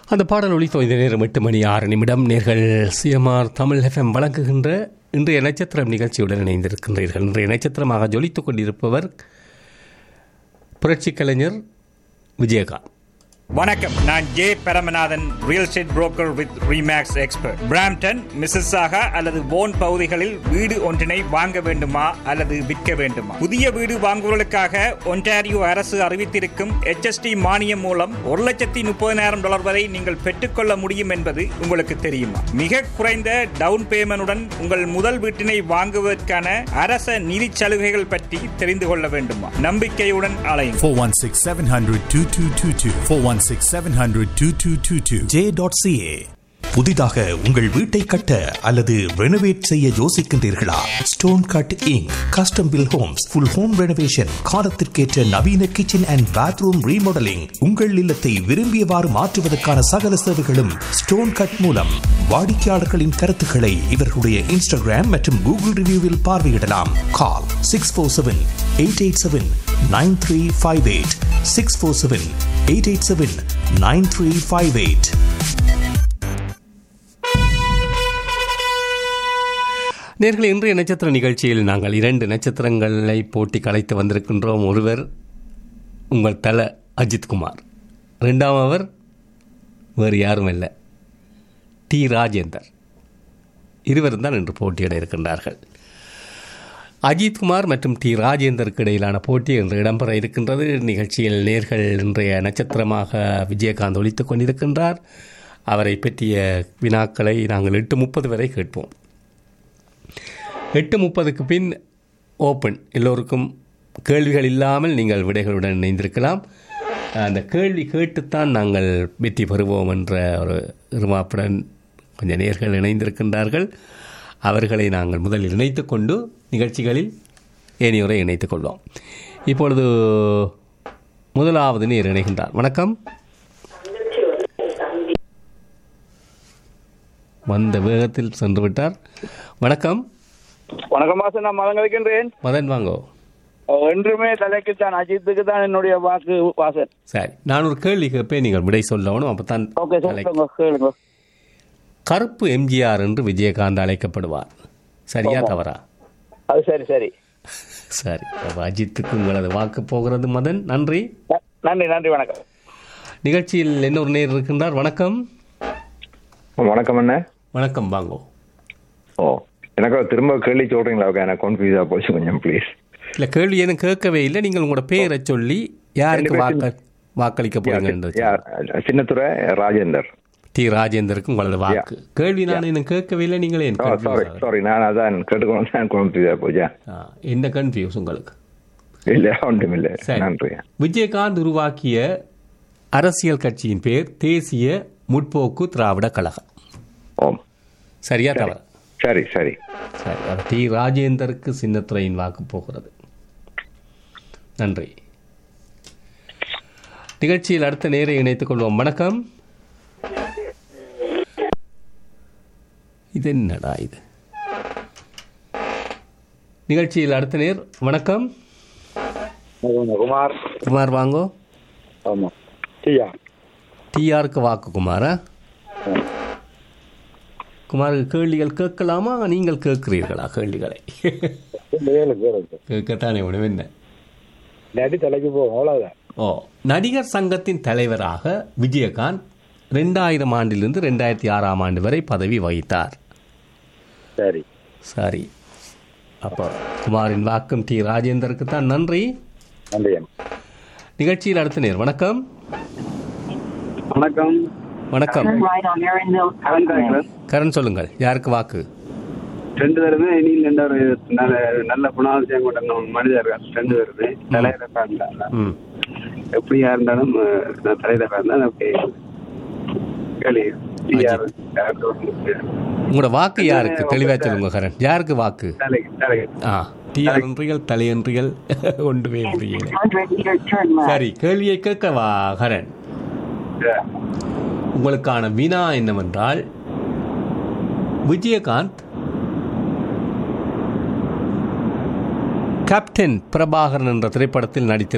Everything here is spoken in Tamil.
அந்த பாடல் ஒளித்தோ இந்த நேரம் எட்டு மணி ஆறு நிமிடம் நேர்கள் சிஎம்ஆர் தமிழ் எஃப்எம் வழங்குகின்ற இன்றைய நட்சத்திரம் நிகழ்ச்சியுடன் இணைந்திருக்கின்றீர்கள் இன்றைய நட்சத்திரமாக ஜொலித்துக் கொண்டிருப்பவர் புரட்சி கலைஞர் விஜயகாந்த் வணக்கம் நான் J Paramanathan real estate broker with Remax expert Brampton Mississauga அல்லது போன் பகுதிகளில் வீடு ஒன்றினை வாங்க வேண்டுமா அல்லது விற்க வேண்டுமா புதிய வீடு வாங்குவதற்காக ஒன்டாரியோ அரசு அறிவித்திருக்கும் HST மானியம் மூலம் ஒரு லட்சத்தி முப்பதினாயிரம் டாலர் வரை நீங்கள் பெற்றுக்கொள்ள முடியும் என்பது உங்களுக்கு தெரியுமா மிக குறைந்த டவுன் பேமெண்டுடன் உங்கள் முதல் வீட்டினை வாங்குவதற்கான அரச நிதி சலுகைகள் பற்றி தெரிந்து கொள்ள வேண்டுமா நம்பிக்கையுடன் அலையும் 416 700 2222. 416 700 2222. J.ca. புதிதாக உங்கள் வீட்டை கட்ட அல்லது ரெனோவேட் செய்ய யோசிக்கின்றீர்களா Stone Cut Inc custom built homes full home renovation காலத்திற்கேற்ற நவீன கிச்சன் அண்ட் பாத்ரூம் ரீமாடலிங் உங்கள் இல்லத்தை விரும்பியவாறு மாற்றுவதற்கான சகல சேவைகளும் ஸ்டோன் கட் மூலம் வாடிக்கையாளர்களின் கருத்துக்களை இவர்களுடைய இன்ஸ்டாகிராம் மற்றும் கூகுள் ரிவ்யூவில் பார்வையிடலாம் call six four seven eight eight seven nine three five eight six four seven eight eight seven nine three five eight நேர்களை இன்றைய நட்சத்திர நிகழ்ச்சியில் நாங்கள் இரண்டு நட்சத்திரங்களை போட்டி கலைத்து வந்திருக்கின்றோம் ஒருவர் உங்கள் தல அஜித் குமார் ரெண்டாமவர் வேறு யாரும் இல்லை டி ராஜேந்தர் இருவரும் தான் இன்று போட்டியிட இருக்கின்றார்கள் அஜித் குமார் மற்றும் டி ராஜேந்தருக்கு இடையிலான போட்டி இன்று இடம்பெற இருக்கின்றது நிகழ்ச்சியில் நேர்கள் இன்றைய நட்சத்திரமாக விஜயகாந்த் ஒழித்துக் கொண்டிருக்கின்றார் அவரை பற்றிய வினாக்களை நாங்கள் எட்டு முப்பது வரை கேட்போம் எட்டு முப்பதுக்கு பின் ஓப்பன் எல்லோருக்கும் கேள்விகள் இல்லாமல் நீங்கள் விடைகளுடன் இணைந்திருக்கலாம் அந்த கேள்வி கேட்டுத்தான் நாங்கள் வெற்றி பெறுவோம் என்ற ஒரு இருமாப்புடன் கொஞ்சம் நேர்கள் இணைந்திருக்கின்றார்கள் அவர்களை நாங்கள் முதலில் இணைத்துக் கொண்டு நிகழ்ச்சிகளில் ஏனையோரை இணைத்துக் கொள்வோம் இப்பொழுது முதலாவது நேர் இணைகின்றார் வணக்கம் வந்த வேகத்தில் சென்று விட்டார் வணக்கம் வணக்கம் மாசம் நான் மதம் கழிக்கின்றேன் மதன் வாங்கோ என்றுமே தலைக்கு தான் அஜித்துக்கு தான் என்னுடைய வாக்கு வாசன் சரி நான் ஒரு கேள்வி கேட்பேன் நீங்கள் விடை சொல்லணும் அப்போ தான் ஓகே சொல்லுங்க கேளுங்க கருப்பு எம்ஜிஆர் என்று விஜயகாந்த் அழைக்கப்படுவார் சரியா தவறா அது சரி சரி சரி அப்போ அஜித்துக்கு உங்களது வாக்கு போகிறது மதன் நன்றி ந- நன்றி நன்றி வணக்கம் நிகழ்ச்சியில் இன்னொரு நேர் இருக்கின்றார் வணக்கம் வணக்கம் அண்ணே வணக்கம் வாங்கோ ஓ எனக்கு திரும்ப கேள்வி சொல்றீங்களா ஓகே எனக்கு கன்ஃபியூஸா போச்சு கொஞ்சம் ப்ளீஸ் இல்லை கேள்வி எனக்கு கேட்கவே இல்லை நீங்கள் உங்களோட பேரை சொல்லி யாருக்கு ரெண்டு பேர் வாக்க வாக்களிக்க போறீங்கன்றது சின்னத்துறை ராஜேந்தர் டி ராஜேந்தருக்கு உங்களது வாக்கு கேள்வி நான் எனக்கு கேட்கவே இல்லை நீங்களே ஓ எனக்கு சாரி சாரி நான் அதான் கேட்டுக்கணும் தான் கன்ஃபியூஸா போச்சா என்ன கன்ஃபியூஸ் உங்களுக்கு இல்ல ஒன்றும் இல்லை சரி. நன்றி விஜயகாந்த் உருவாக்கிய அரசியல் கட்சியின் பேர் தேசிய முற்போக்கு திராவிட கழகம் ஓம் சரியா தவறு சரி சரி சரி அது டி ராஜேந்தருக்கு சின்னத்துறையின் வாக்கு போகிறது நன்றி நிகழ்ச்சியில் அடுத்த நேரை இணைத்துக் கொள்வோம் வணக்கம் இது என்னடா இது நிகழ்ச்சியில் அடுத்த நேர் வணக்கம் குமார் குமார் வாங்கோ ஆமா சரியா டிஆருக்கு வாக்கு குமாரா குமாருக்கு கேள்விகள் கேட்கலாமா நீங்கள் கேட்கிறீர்களா கேள்விகளை கேளு கேளு கேட்கத்தானே ஒன்று என்ன நடி தலைக்கு போகும் அவ்வளவுதான் ஓ நடிகர் சங்கத்தின் தலைவராக விஜயகாந்த் ரெண்டாயிரம் ஆண்டிலிருந்து ரெண்டாயிரத்தி ஆறாம் ஆண்டு வரை பதவி வகித்தார் சரி சரி அப்போ குமாரின் வாக்கும் டி ராஜேந்தருக்கு தான் நன்றி நன்றி நிகழ்ச்சியில் அடுத்த நேர் வணக்கம் வணக்கம் வணக்கம் right on Erin Mills Parkway. Karan சொல்லுங்கள் யாருக்கு வாக்கு ரெண்டு பேருமே இனி ரெண்டு ஒரு நல்ல நல்ல குணாதிசயம் கொண்ட நம்ம மனிதர்கள் ரெண்டு பேருமே தலையில இருந்தாங்க ம் எப்படியா இருந்தாலும் அஹ், நான் தலையில இருந்தாலும் அப்படி கேள்வி யார் யாருக்கு ஒரு உங்களோட வாக்கு யாருக்கு தெளிவாக சொல்லுங்க கரண் யாருக்கு வாக்கு தலைக்கு தலைக்கு ஆ டிஆர் என்றிகள் தலையன்றிகள் ஒன்றுமே புரியல 100 meter turn left. சரி கேள்வியை கேட்கவா கரண் அஹ், உங்களுக்கான வினா என்னவென்றால் விஜயகாந்த் கேப்டன் பிரபாகரன் என்ற திரைப்படத்தில் நடித்த